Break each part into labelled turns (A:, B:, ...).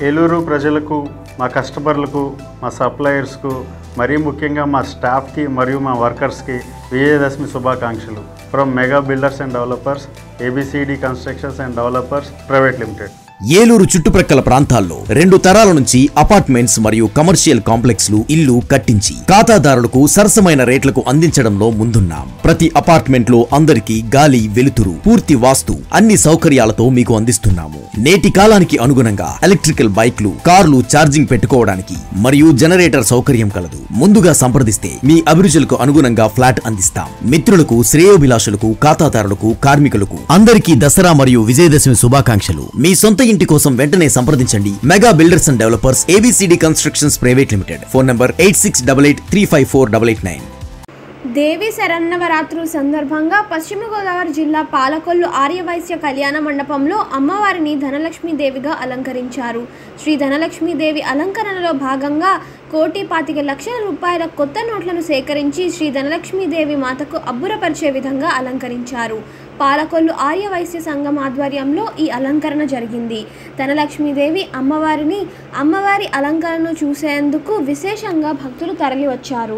A: ఏలూరు ప్రజలకు మా కస్టమర్లకు మా సప్లయర్స్కు మరీ ముఖ్యంగా మా స్టాఫ్కి మరియు మా వర్కర్స్కి విజయదశమి శుభాకాంక్షలు from mega builders and developers ABCD constructions and developers private limited
B: Eluru చుట్టుప్రక్కల ప్రాంతాల్లో రెండు తరాల నుంచి అపార్ట్మెంట్స్ మరియు కమర్షియల్ కాంప్లెక్స్లు ఇల్లు కట్టించి ఖాతాదారులకు సరసమైన రేట్లకు అందించడంలో ముందున్నాం ప్రతి అపార్ట్మెంట్ లో అందరికీ గాలి వెలుతురు పూర్తి వాస్తు అన్ని సౌకర్యాలతో మీకు అందిస్తున్నాము నేటి కాలానికి అనుగుణంగా ఎలక్ట్రికల్ బైక్లు కార్లు ఛార్జింగ్ పెట్టుకోవడానికి మరియు జనరేటర్ సౌకర్యం కలదు ముందుగా సంప్రదిస్తే మీ అభిరుచులకు అనుగుణంగా ఫ్లాట్ అందిస్తాం మిత్రులకు శ్రేయోభిలాషులకు ఖాతాదారులకు కార్మికులకు అందరికీ దసరా మరియు విజయదశమి శుభాకాంక్షలు మీ సొంత ఇంటి కోసం వెంటనే సంప్రదించండి mega builders and developers ABCD constructions private limited phone number eight six double eight three five four double eight nine
C: Devi శరన్నవరాత్రుల సందర్భంగా పశ్చిమ గోదావరి జిల్లా పాలకొల్లు ఆర్యవైశ్య కళ్యాణ మండపంలో అమ్మవారిని ధనలక్ష్మీ దేవిగా అలంకరించారు శ్రీ ధనలక్ష్మీ దేవి అలంకరణలో భాగంగా కోటి పాతిక లక్షల రూపాయల కొత్త నోట్లను సేకరించి శ్రీ ధనలక్ష్మీ దేవి మాతకు అబ్బురపరిచే విధంగా అలంకరించారు పాలకొల్లు ఆర్యవైశ్య సంఘం ఆధ్వర్యంలో ఈ అలంకరణ జరిగింది ధనలక్ష్మీదేవి అమ్మవారిని అమ్మవారి అలంకరణను చూసేందుకు విశేషంగా భక్తులు తరలివచ్చారు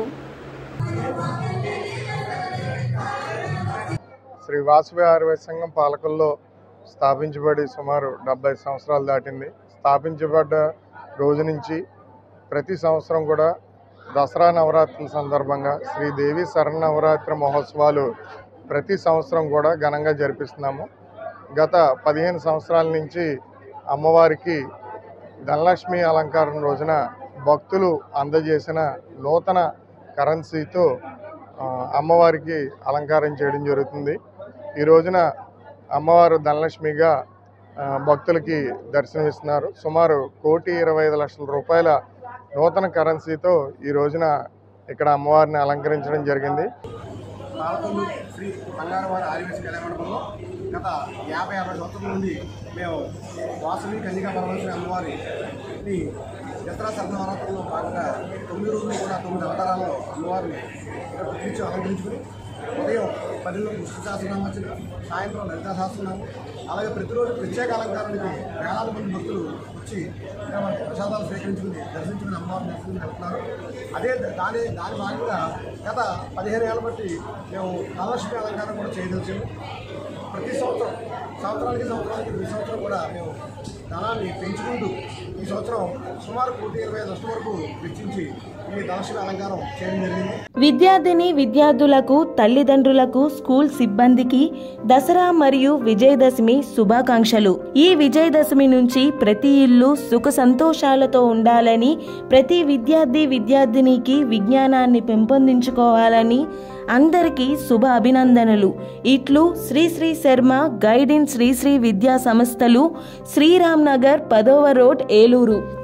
D: శ్రీ వాసవి ఆయుర్వేద సంఘం పాలకుల్లో స్థాపించబడి సుమారు డెబ్బై సంవత్సరాలు దాటింది స్థాపించబడ్డ రోజు నుంచి ప్రతి సంవత్సరం కూడా దసరా నవరాత్రుల సందర్భంగా శ్రీదేవి శరణవరాత్రి మహోత్సవాలు ప్రతి సంవత్సరం కూడా ఘనంగా జరిపిస్తున్నాము గత పదిహేను సంవత్సరాల నుంచి అమ్మవారికి ధనలక్ష్మి అలంకారం రోజున భక్తులు అందజేసిన నూతన కరెన్సీతో ఆ, అమ్మవారికి అలంకారం చేయడం జరుగుతుంది ఈ రోజున అమ్మవారు ధనలక్ష్మిగా ఆ, భక్తులకి దర్శనమిస్తున్నారు సుమారు కోటి ఇరవై ఐదు లక్షల రూపాయల నూతన కరెన్సీతో ఈ రోజున ఇక్కడ అమ్మవారిని అలంకరించడం జరిగింది
E: పాలకొల్లు శ్రీ బంగారవారి ఆదివాసీ కళ్యాణ మండపంలో గత యాభై అరవై సంవత్సరాల నుండి మేము వాసవి కన్యకా పరమేశ్వరి అమ్మవారిని దసరా శరణవరాత్రుల్లో భాగంగా తొమ్మిది రోజులు కూడా తొమ్మిది అవతారాల్లో అమ్మవారిని ఇక్కడ ప్రతినిత్యం అలంకరించుకుని ఉదయం పదిలో విష్ణు సహస్రనామర్చన సాయంత్రం లలితా సహస్రనామం అలాగే ప్రతిరోజు ప్రత్యేక అలంకారానికి వేలాది మంది భక్తులు వచ్చి ఇక్కడ మనకి ప్రసాదాలు స్వీకరించుకుని దర్శించుకుని అమ్మవారిని దర్శించుకుని వెళ్తున్నారు అదే దాని దాని భాగంగా గత పదిహేను ఏళ్ళ బట్టి మేము ధనలక్ష్మి అలంకారం కూడా చేయదలిచాము ప్రతి సంవత్సరం సంవత్సరానికి సంవత్సరానికి ప్రతి సంవత్సరం కూడా మేము ధనాన్ని పెంచుకుంటూ ఈ సంవత్సరం సుమారు కోటి ఇరవై ఐదు లక్షల వరకు వెచ్చించి ఈ ధనలక్ష్మి అలంకారం చేయడం జరిగింది
F: విద్యార్థిని విద్యార్థులకు తల్లిదండ్రులకు స్కూల్ సిబ్బందికి దసరా మరియు విజయదశమి శుభాకాంక్షలు ఈ విజయదశమి నుంచి ప్రతి ఇల్లు సుఖ సంతోషాలతో ఉండాలని ప్రతి విద్యార్థి విద్యార్థినికి విజ్ఞానాన్ని పెంపొందించుకోవాలని అందరికీ శుభ అభినందనలు ఇట్లు శ్రీ శ్రీ శర్మ గైడ్ ఇన్ శ్రీ శ్రీ విద్యా సంస్థలు శ్రీరామ్ నగర్ పదవ రోడ్ ఏలూరు